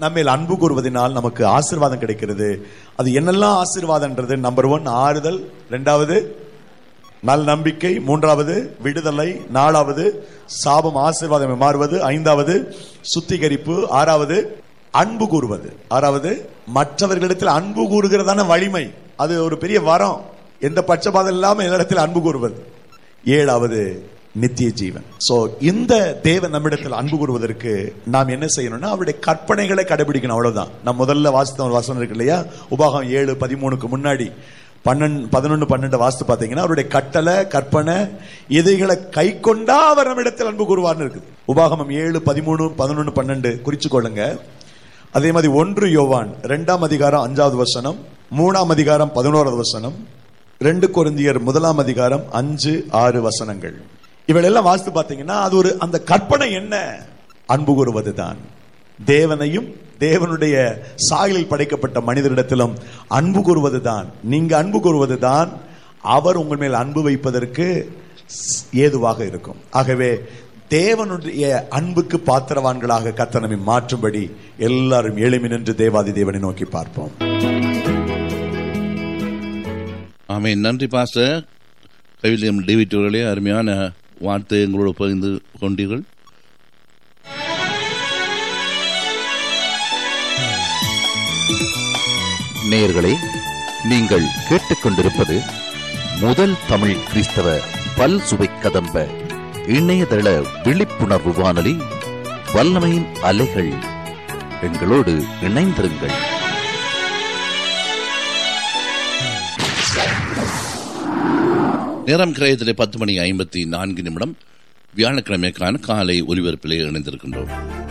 நம்ம அன்பு கூறுவதனால் நமக்கு ஆசீர்வாதம் கிடைக்கிறது அது என்னெல்லாம் ஆசீர்வாதம்ன்றது நம்பர் ஒன் ஆறுதல் ரெண்டாவது நல் நம்பிக்கை மூன்றாவது விடுதலை நாலாவது சாபம் ஆசீர்வாதம் மாறுவது ஐந்தாவது சுத்திகரிப்பு ஆறாவது அன்பு கூறுவது ஆறாவது மற்றவர்களிடத்தில் அன்பு கூறுகிறதான வலிமை அது ஒரு பெரிய வரம் எந்த பட்சபாதம் இல்லாம எல்லா அன்பு கூறுவது ஏழாவது நித்திய ஜீவன் சோ இந்த தேவன் நம்மிடத்தில் அன்பு கூறுவதற்கு நாம் என்ன செய்யணும்னா அவருடைய கற்பனைகளை கடைபிடிக்கணும் அவ்வளவுதான் நான் முதல்ல வாசித்த ஒரு வசனம் இருக்கு இல்லையா உபாகம் ஏழு பதிமூணுக்கு முன்னாடி பன்னெண்டு பதினொன்று பன்னெண்டு வாசித்து பார்த்தீங்கன்னா அவருடைய கட்டளை கற்பனை இதைகளை கை கொண்டா அவர் நம்மிடத்தில் அன்பு கூறுவார்னு இருக்குது உபாகமம் ஏழு பதிமூணு பதினொன்று பன்னெண்டு குறிச்சு கொள்ளுங்க அதே மாதிரி ஒன்று யோவான் ரெண்டாம் அதிகாரம் அஞ்சாவது வசனம் மூணாம் அதிகாரம் பதினோராவது வசனம் ரெண்டு கொரிந்தியர் முதலாம் அதிகாரம் அஞ்சு ஆறு வசனங்கள் இவளெல்லாம் வாசித்து பார்த்தீங்கன்னா அது ஒரு அந்த கற்பனை என்ன அன்பு கூறுவதுதான் தேவனையும் தேவனுடைய சாயலில் படைக்கப்பட்ட மனிதரிடத்திலும் அன்பு கூறுவதுதான் நீங்க அன்பு கூறுவதுதான் அவர் உங்கள் மேல் அன்பு வைப்பதற்கு ஏதுவாக இருக்கும் ஆகவே தேவனுடைய அன்புக்கு பாத்திரவான்களாக கத்தனமை மாற்றும்படி எல்லாரும் எளிமை நின்று தேவாதி தேவனை நோக்கி பார்ப்போம் ஆமே நன்றி பாஸ்டர் கவிலியம் டேவிட் அவர்களே அருமையான வார்த்தை எங்களோடு பகிர்ந்து கொண்டீர்கள் நேயர்களே நீங்கள் கேட்டுக்கொண்டிருப்பது முதல் தமிழ் கிறிஸ்தவ பல் சுவை கதம்ப இணையதள விழிப்புணர்வு வானொலி வல்லமையின் அலைகள் எங்களோடு இணைந்திருங்கள் நேரம் கிரயத்திலே பத்து மணி ஐம்பத்தி நான்கு நிமிடம் வியாழக்கிழமைக்கான காலை ஒலிபரப்பிலே இணைந்திருக்கின்றோம்